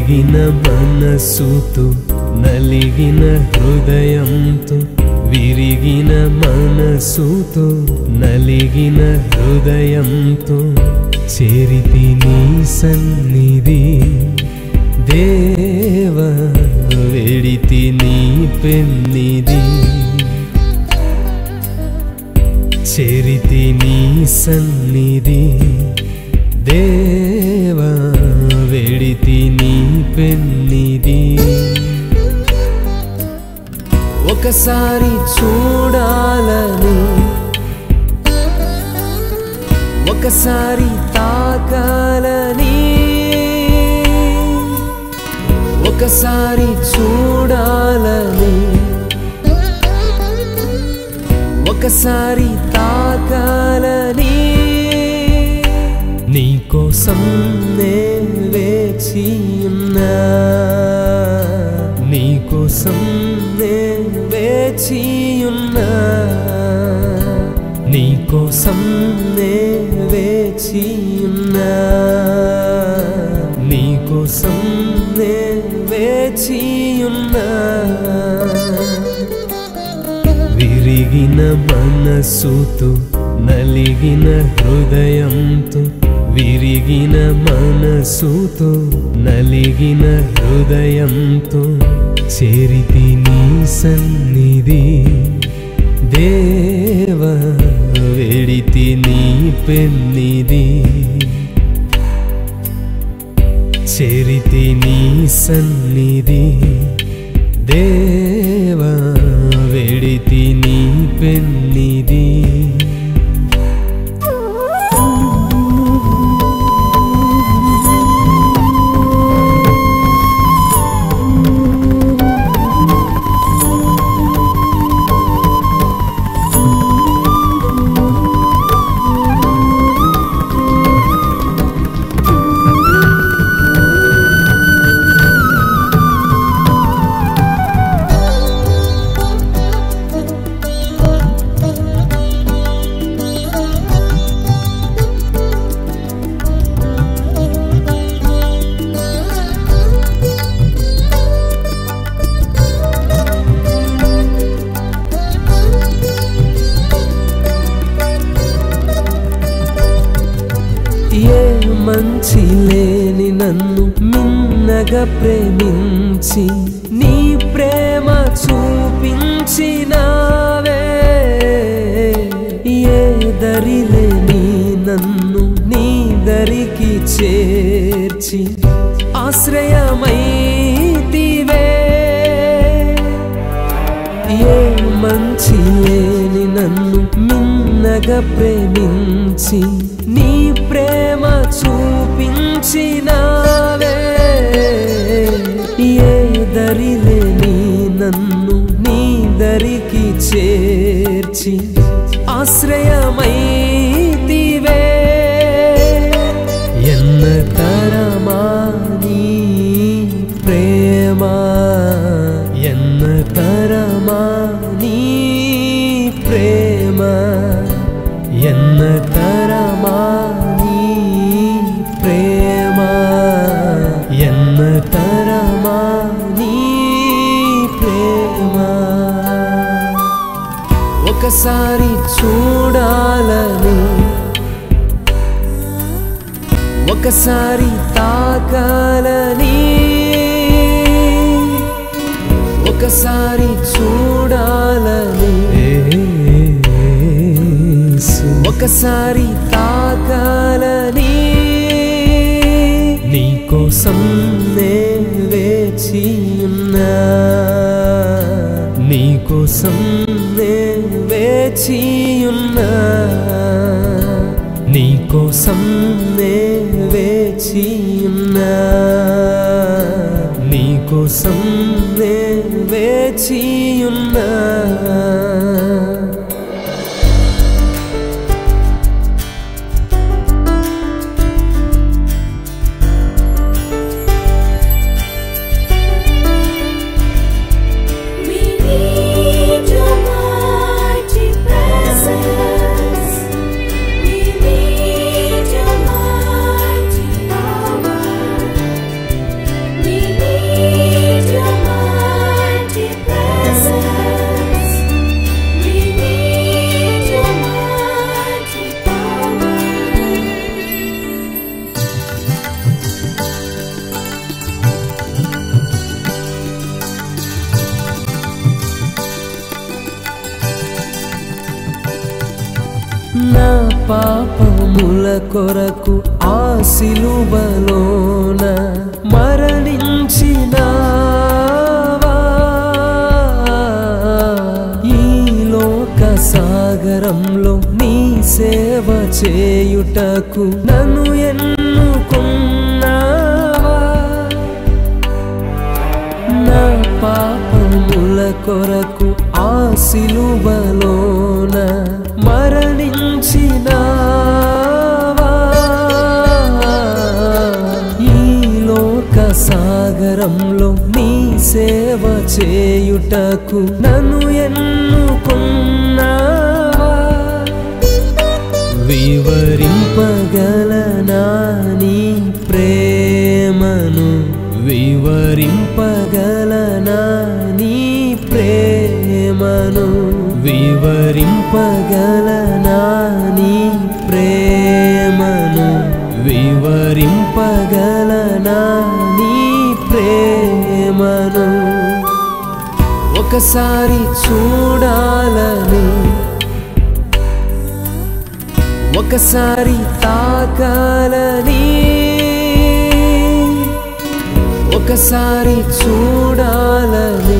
విరిగిన మనసుతో నలిగిన హృదయంతో విరిగిన మనసుతో నలిగిన హృదయంతో చేరితి నీ సన్నిధి దేవ వెడితి నీ పెన్నిది చేరితి నీ సన్నిధి దేవ వెడితి నీ పెన్నిది ఒకసారి చూడాలని ఒకసారి తాకాలని ఒకసారి చూడాలని ఒకసారి తాకాలని నీకోసం నే వేచి ఉన్నా నీకోసం నే వేచి ఉన్నా నీకోసం నే వేచి ఉన్నా నీకోసం నే వేచి ఉన్నా విరిగిన మనసుతో నలిగిన హృదయంతో విరిగిన మనసుతో నలిగిన హృదయంతో చేరితి నీ సన్నిధి దేవ వెడితి నీ పెన్నిది చేరితి నీ సన్నిధి దేవ వెడితి నీ పెన్నిది ఏ మంచి లేని నన్ను మిన్నగా ప్రేమించి నీ ప్రేమ చూపించినావే ఏ దరి లేని నన్ను నీ దరికి చేర్చి ఆశ్రయమైతివే ఏ మంచి లేని నన్ను మిన్నగా ప్రేమించి నీ ప్రేమ చూపించినావే ఏ దరి లేని నన్ను నీ దరికి చేర్చి ఆశ్రయమైతివే ఎన్న తరమా నీ ప్రేమ ఎన్న తరమా నీ ప్రేమ ఎన్న తరమా నీ ప్రేమ ఎన్న తరమా నీ ప్రేమ ఒకసారి చూడాలని ఒకసారి తాకాలని ఒకసారి చూడాలని ఒకసారి తాకాలని నీకోసం నే వేచి ఉన్నా నీకోసం నే వేచి ఉన్నా నీకోసం నే వేచి ఉన్నా నీకోసం నే వేచి ఉన్నా We need your mighty presence. We need your mighty power. We పాపముల కొరకు ఆ సిలువలోన మరణించినావా ఈ లోక సాగరంలో నీ సేవ చేయుటకు నన్ను ఎన్నుకున్నావా నా పాపముల కొరకు ఆ సిలువలోన మరణించినావా ఈ లోక సాగరంలో నీ సేవ చేయుటకు నన్ను ఎన్నుకున్నావా వివరింపగలనా నీ ప్రేమను వివరింపగలనా నీ ప్రేమను వివరింపగలనా నీ ప్రేమను వివరింపగలనా నీ ప్రేమను ఒకసారి చూడాలని ఒకసారి తాకాలని ఒకసారి చూడాలని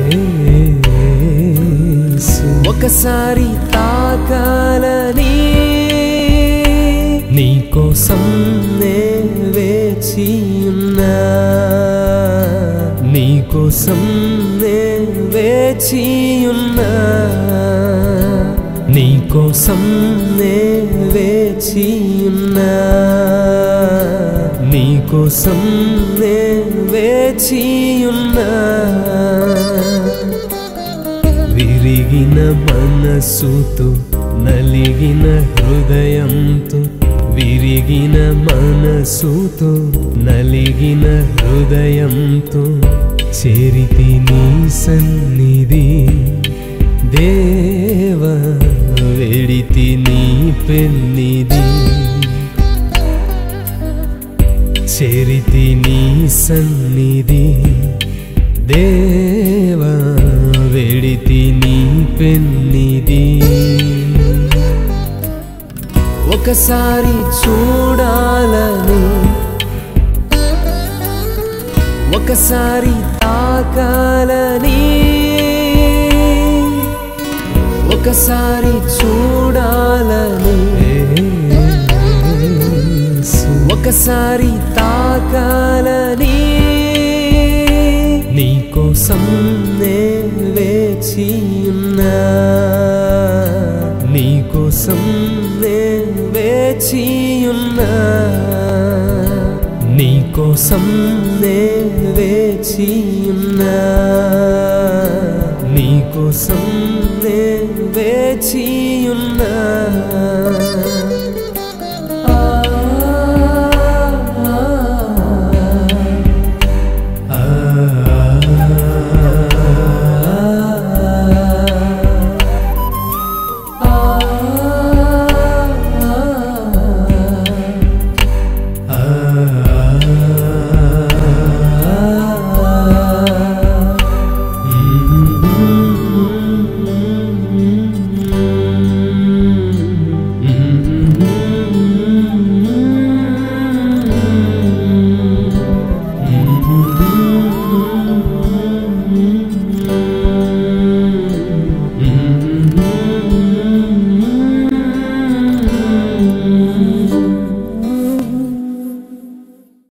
ఒకసారి తాకాలని నీకోసం నే వేచి ఉన్నా నీకోసం నే వేచి ఉన్నా నీకోసం నే వేచి ఉన్నా నీకోసం నే వేచి ఉన్నా విరిగిన మనసుతో నలిగిన హృదయంతో విరిగిన మనసుతో నలిగిన హృదయంతో చేరితి నీ సన్నిధి దేవ వెడితి నీ పెన్నిది చేరితి నీ సన్నిధి దేవ వెడితి నీ పెన్నిది ఒకసారి చూడాలని ఒకసారి తాకాలని ఒకసారి చూడాలని ఒకసారి తాకాలని నీకోసం నే వేచి ఉన్నా నీకోసం నే వేచి ఉన్నా నీకోసం నే వేచి ఉన్నా నీకోసం నే వేచి ఉన్నా